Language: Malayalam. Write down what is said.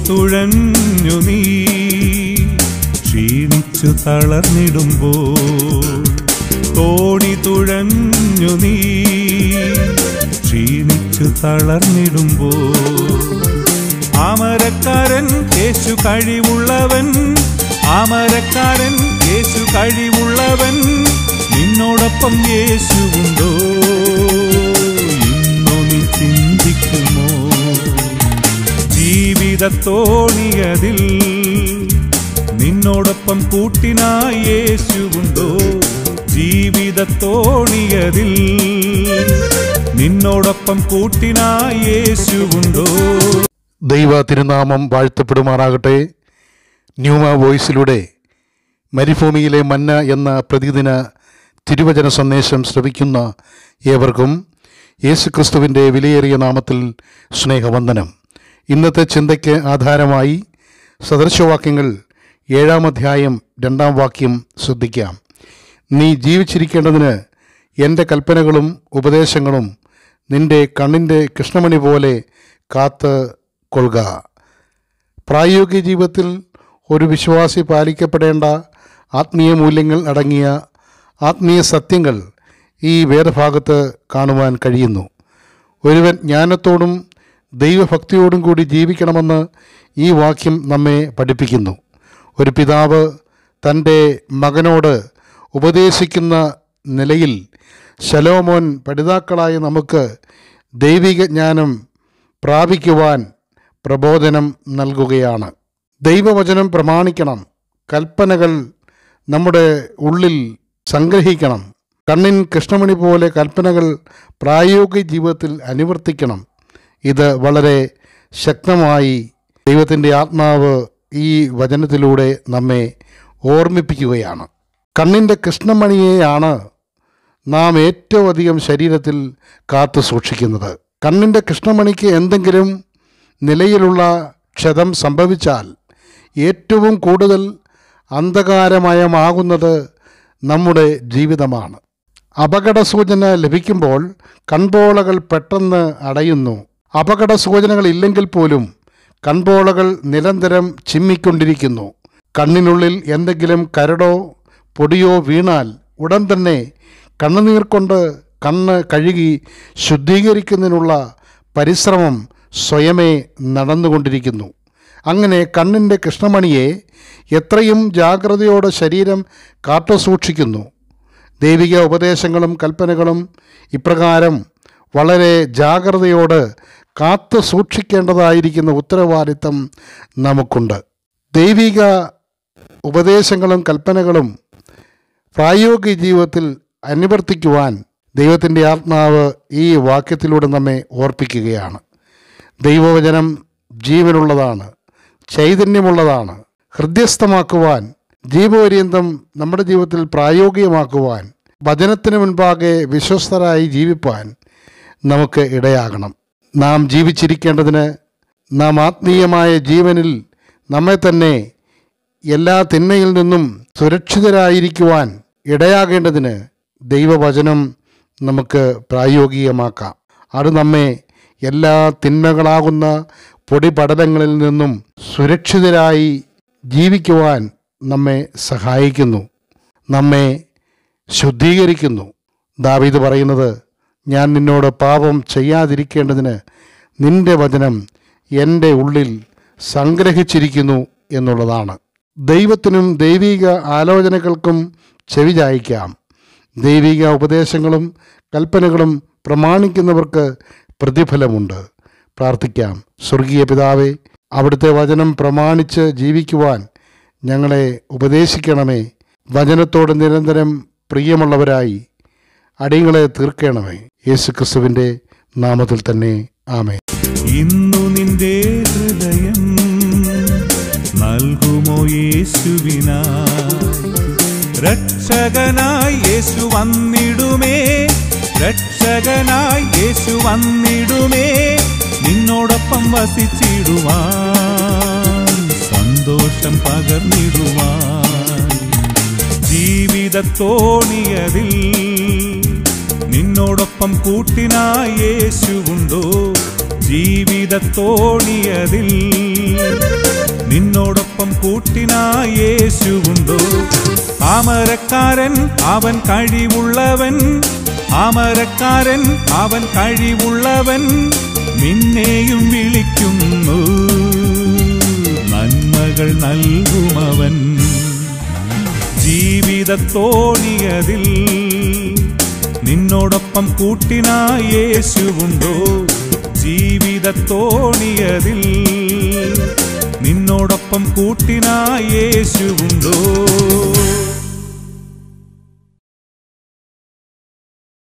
തുഴഞ്ഞു നീ ക്ഷീണിച്ചു തളർന്നിടുമ്പോൾ തോണി തുഴഞ്ഞു നീ ക്ഷീണിച്ചു തളർന്നിടുമ്പോൾ അമരക്കാരൻ യേശു കഴിവുള്ളവൻ അമരക്കാരൻ യേശു കഴിവുള്ളവൻ നിന്നോടൊപ്പം യേശുവുണ്ടോ ഇന്നു നീ ചിന്തിക്കുമോ ജീവിതത്തോണിയതിൽ നിന്നോടൊപ്പം കൂട്ടിനായി യേശുവുണ്ടോ ജീവിതത്തോണിയതിൽ നിന്നോടൊപ്പം കൂട്ടിനായി യേശുവുണ്ടോ ദൈവ തിരുനാമം വാഴ്ത്തപ്പെടുമാറാകട്ടെ ന്യൂമ വോയിസിലൂടെ മരുഭൂമിയിലെ മന്ന എന്ന പ്രതിദിന തിരുവചന സന്ദേശം ശ്രവിക്കുന്ന ഏവർക്കും യേശുക്രിസ്തുവിൻ്റെ വിലയേറിയ നാമത്തിൽ സ്നേഹവന്ദനം ഇന്നത്തെ ചിന്തയ്ക്ക് ആധാരമായി സദൃശവാക്യങ്ങൾ ഏഴാം അധ്യായം രണ്ടാം വാക്യം ശ്രദ്ധിക്കാം നീ ജീവിച്ചിരിക്കേണ്ടതിന് എൻ്റെ കൽപ്പനകളും ഉപദേശങ്ങളും നിന്റെ കണ്ണിൻ്റെ കൃഷ്ണമണി പോലെ കാത്ത് കൊള്ളുക പ്രായോഗിക ജീവിതത്തിൽ ഒരു വിശ്വാസി പാലിക്കപ്പെടേണ്ട ആത്മീയ മൂല്യങ്ങൾ അടങ്ങിയ ആത്മീയ സത്യങ്ങൾ ഈ വേദഭാഗത്ത് കാണുവാൻ കഴിയുന്നു ഒരുവൻ ജ്ഞാനത്തോടും ദൈവഭക്തിയോടും കൂടി ജീവിക്കണമെന്ന് ഈ വാക്യം നമ്മെ പഠിപ്പിക്കുന്നു ഒരു പിതാവ് തൻ്റെ മകനോട് ഉപദേശിക്കുന്ന നിലയിൽ ശലോമോൻ പഠിതാക്കളായ നമുക്ക് ദൈവിക ജ്ഞാനം പ്രാപിക്കുവാൻ പ്രബോധനം നൽകുകയാണ് ദൈവവചനം പ്രമാണിക്കണം കൽപ്പനകൾ നമ്മുടെ ഉള്ളിൽ സംഗ്രഹിക്കണം കണ്ണിൻ കൃഷ്ണമണി പോലെ കൽപ്പനകൾ പ്രായോഗിക ജീവിതത്തിൽ അനുവർത്തിക്കണം ഇത് വളരെ ശക്തമായി ദൈവത്തിൻ്റെ ആത്മാവ് ഈ വചനത്തിലൂടെ നമ്മെ ഓർമ്മിപ്പിക്കുകയാണ് കണ്ണിൻ്റെ കൃഷ്ണമണിയെയാണ് നാം ഏറ്റവും അധികം ശരീരത്തിൽ കാത്തു സൂക്ഷിക്കുന്നത് കണ്ണിൻ്റെ കൃഷ്ണമണിക്ക് എന്തെങ്കിലും നിലയിലുള്ള ക്ഷതം സംഭവിച്ചാൽ ഏറ്റവും കൂടുതൽ അന്ധകാരമയമാകുന്നത് നമ്മുടെ ജീവിതമാണ് അപകട സൂചന ലഭിക്കുമ്പോൾ കൺപോളകൾ പെട്ടെന്ന് അടയുന്നു അപകട സൂചനകൾ ഇല്ലെങ്കിൽ പോലും കൺപോളകൾ നിരന്തരം ചിമ്മിക്കൊണ്ടിരിക്കുന്നു കണ്ണിനുള്ളിൽ എന്തെങ്കിലും കരടോ പൊടിയോ വീണാൽ ഉടൻ തന്നെ കണ്ണുനീർ കൊണ്ട് കണ്ണ് കഴുകി ശുദ്ധീകരിക്കുന്നതിനുള്ള പരിശ്രമം സ്വയമേ നടന്നുകൊണ്ടിരിക്കുന്നു അങ്ങനെ കണ്ണിൻ്റെ കൃഷ്ണമണിയെ എത്രയും ജാഗ്രതയോടെ ശരീരം കാത്തു സൂക്ഷിക്കുന്നു ദൈവിക ഉപദേശങ്ങളും കൽപ്പനകളും ഇപ്രകാരം വളരെ ജാഗ്രതയോട് കാത്തു സൂക്ഷിക്കേണ്ടതായിരിക്കുന്ന ഉത്തരവാദിത്തം നമുക്കുണ്ട് ദൈവിക ഉപദേശങ്ങളും കൽപ്പനകളും പ്രായോഗിക ജീവിതത്തിൽ അനുവർത്തിക്കുവാൻ ദൈവത്തിൻ്റെ ആത്മാവ് ഈ വാക്യത്തിലൂടെ നമ്മെ ഓർപ്പിക്കുകയാണ് ദൈവവചനം ജീവനുള്ളതാണ് ചൈതന്യമുള്ളതാണ് ഹൃദ്യസ്ഥമാക്കുവാൻ ജീവപര്യന്തം നമ്മുടെ ജീവിതത്തിൽ പ്രായോഗികമാക്കുവാൻ വചനത്തിന് മുൻപാകെ വിശ്വസ്തരായി ജീവിപ്പാൻ നമുക്ക് ഇടയാകണം നാം ജീവിച്ചിരിക്കേണ്ടതിന് നാം ആത്മീയമായ ജീവനിൽ നമ്മെ തന്നെ എല്ലാ തിന്മയിൽ നിന്നും സുരക്ഷിതരായിരിക്കുവാൻ ഇടയാകേണ്ടതിന് ദൈവവചനം നമുക്ക് പ്രായോഗികമാക്കാം അത് നമ്മെ എല്ലാ തിന്മകളാകുന്ന പൊടിപടലങ്ങളിൽ നിന്നും സുരക്ഷിതരായി ജീവിക്കുവാൻ നമ്മെ സഹായിക്കുന്നു നമ്മെ ശുദ്ധീകരിക്കുന്നു ദാവീദ് പറയുന്നത് ഞാൻ നിന്നോട് പാപം ചെയ്യാതിരിക്കേണ്ടതിന് നിന്റെ വചനം എൻ്റെ ഉള്ളിൽ സംഗ്രഹിച്ചിരിക്കുന്നു എന്നുള്ളതാണ് ദൈവത്തിനും ദൈവിക ആലോചനകൾക്കും ചെവി ചായ്ക്കാം ദൈവിക ഉപദേശങ്ങളും കൽപ്പനകളും പ്രമാണിക്കുന്നവർക്ക് പ്രതിഫലമുണ്ട് പ്രാർത്ഥിക്കാം സ്വർഗീയ പിതാവേ അവിടുത്തെ വചനം പ്രമാണിച്ച് ജീവിക്കുവാൻ ഞങ്ങളെ ഉപദേശിക്കണമേ വചനത്തോട് നിരന്തരം പ്രിയമുള്ളവരായി അടിയങ്ങളെ തീർക്കണമേ യേശു ക്രിസ്തുവിൻ്റെ നാമത്തിൽ തന്നെ ആമേ ഇന്നു നിന്റെ ഹൃദയം നൽകുമോ യേശുവിനായി രക്ഷകനായി യേശു വന്നിടുമേ രക്ഷകനായി യേശു വന്നിടുമേ നിന്നോടൊപ്പം വസിച്ചിടുവാൻ സന്തോഷം പകർന്നിടുവാൻ ജീവിതത്തോണിയതിൽ നിന്നോടൊപ്പം കൂട്ടിനായി യേശുവുണ്ടോ ജീവിതത്തോണിയതിൽ നിന്നോടൊപ്പം കൂട്ടിനാ യേശുവുണ്ടോ താമരക്കാരൻ അവൻ കഴിവുള്ളവൻ താമരക്കാരൻ അവൻ കഴിവുള്ളവൻ നിന്നെയും വിളിക്കുന്നു നന്മകൾ നൽകുമവൻ ജീവിതത്തോണിയതിൽ നിന്നോടൊപ്പം കൂട്ടിനാ യേശുവുണ്ടോ ജീവിതത്തോണിയതിൽ നിന്നോടൊപ്പം കൂട്ടിനാ യേശുവുണ്ടോ